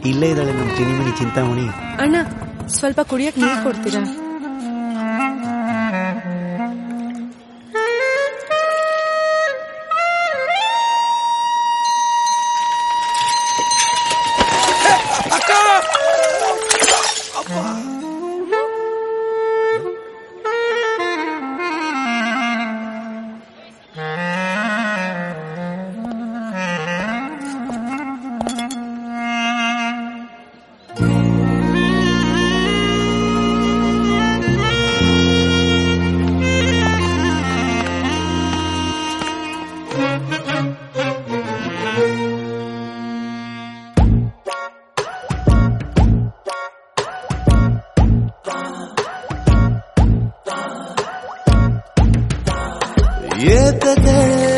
ಇಲ್ಲೇ ಇದ್ದಾಳೆ ನಮ್ಮ ಚಿನಿಮಿನಿ ಚಿಂತಾಮಣಿ ಅಣ್ಣ ಸ್ವಲ್ಪ ಕುಡಿಯಕ್ ನೀರ್ ಕೊಡ್ತೀರಾ ಏತಕ್ಕೆ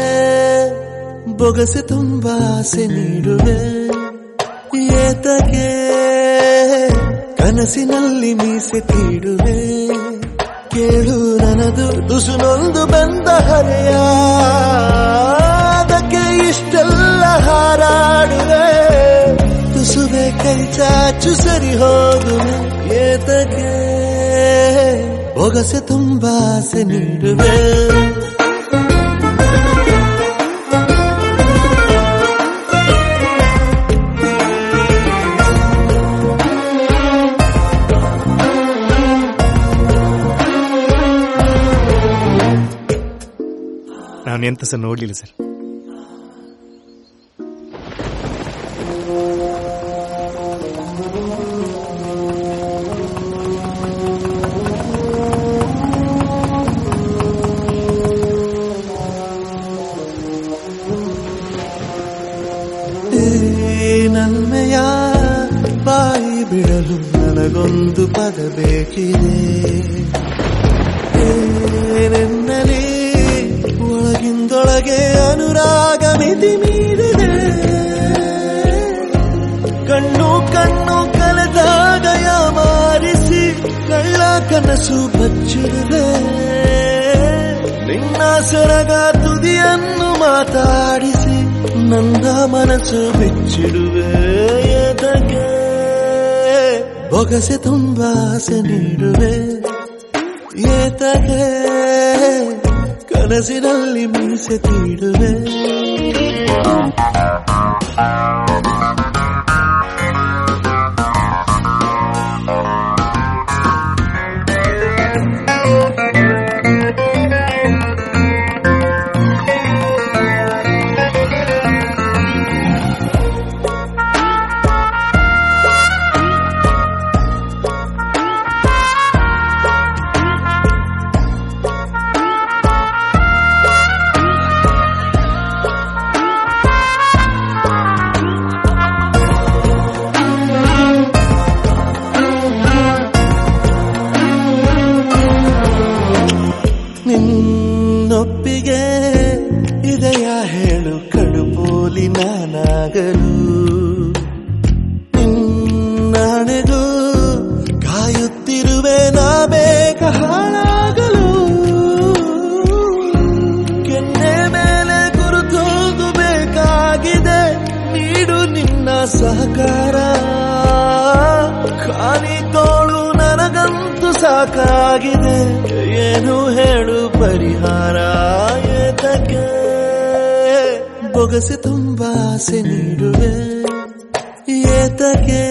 ಬೊಗಸೆ ತುಂಬ ಆಸೆ ನೀಡುವೆ ಏತಕ್ಕೆ ಕನಸಿನಲ್ಲಿ ಮೀಸೆ ತೀಡುವೆ ಕೇಳು ನನದು ತುಸುನೊಂದು ಬಂದ ಹರೆಯ ಅದಕ್ಕೆ ಇಷ್ಟೆಲ್ಲ ಹಾರಾಡುವೆ ತುಸುವೆ ಕೈ ಚಾಚು ಸರಿ ಹೋಗುವೆ ಏತಕ್ಕೆ ಬೊಗಸೆ ತುಂಬ ಆಸೆ ನೀಡುವೆ ನಾನು ಎಂತ ಸಹ ನೋಡ್ಲಿಲ್ಲ ಸರ್ ಈ ನನ್ಮೆಯ ಬಾಯಿ ಬಿಡಲು ನನಗೊಂದು ಪದ ಬೇಕಿದೆ ಏನೆನ್ನಲಿ ಒಳಗಿಂದೊಳಗೆ ಅನುರಾಗ ಮಿತಿ ಮೀರಿದೆ ಕಣ್ಣು ಕಣ್ಣು ಕಳೆದಾಗ ಮಾರಿಸಿ ಕಳ್ಳ ಕನಸು ಬಚ್ಚಿಡುವೆ ನಿನ್ನ ಸರಗ ತುದಿಯನ್ನು ಮಾತಾಡಿಸಿ ನನ್ನ ಮನಸ್ಸು ಬಿಚ್ಚಿಡುವೆ ಎದಕ್ಕೆ ಬೊಗಸೆ ತುಂಬ ಆಸೆ ನೀಡುವೆ ಏತಗೆ ಕನಸಿನಲ್ಲಿ ಮೀಸೆ ತೀಡುವೆ ನಿನ್ನೊಪ್ಪಿಗೆ ಇದೆಯ ಹೇಳು ಕಡುಪೋಲಿ ನಾನಾಗಲು ನಿನ್ನಣೆಗೂ ಕಾಯುತ್ತಿರುವೆ ನಾ ಬೇಗ ಹಾಳಾಗಲು ಕೆನ್ನೆ ಮೇಲೆ ಗುರುತೋದು ಬೇಕಾಗಿದೆ ನೀಡು ನಿನ್ನ ಸಹಕಾರ ಖಾಲಿ ತೋಳು ನನಗಂತೂ ಸಾಕಾಗಿದೆ ಏನು ಹೇಳು ಪರಿಹಾರ ಏತಕ್ಕೆ ಬೊಗಸೆ ತುಂಬ ಆಸೆ ನೀಡುವೆ ಏತಕ್ಕೆ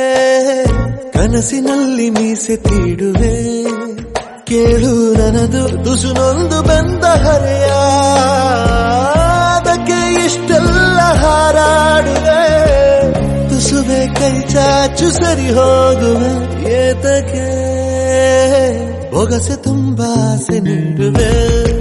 ಕನಸಿನಲ್ಲಿ ಮೀಸೆ ತೀಡುವೆ ಕೇಳು ನನದು ತುಸುನೊಂದು ಬಂದ ಹರೆಯ ಅದಕ್ಕೆ ಇಷ್ಟೆಲ್ಲ ಹಾರಾಡುವೆ ತುಸುವೆ ಕೈ ಚಾಚು ಸರಿ ಹೋಗುವೆ ಏತಕ್ಕೆ ಬೊಗಸೆ ತುಂಬ ಆಸೆ ನೀಡುವೆ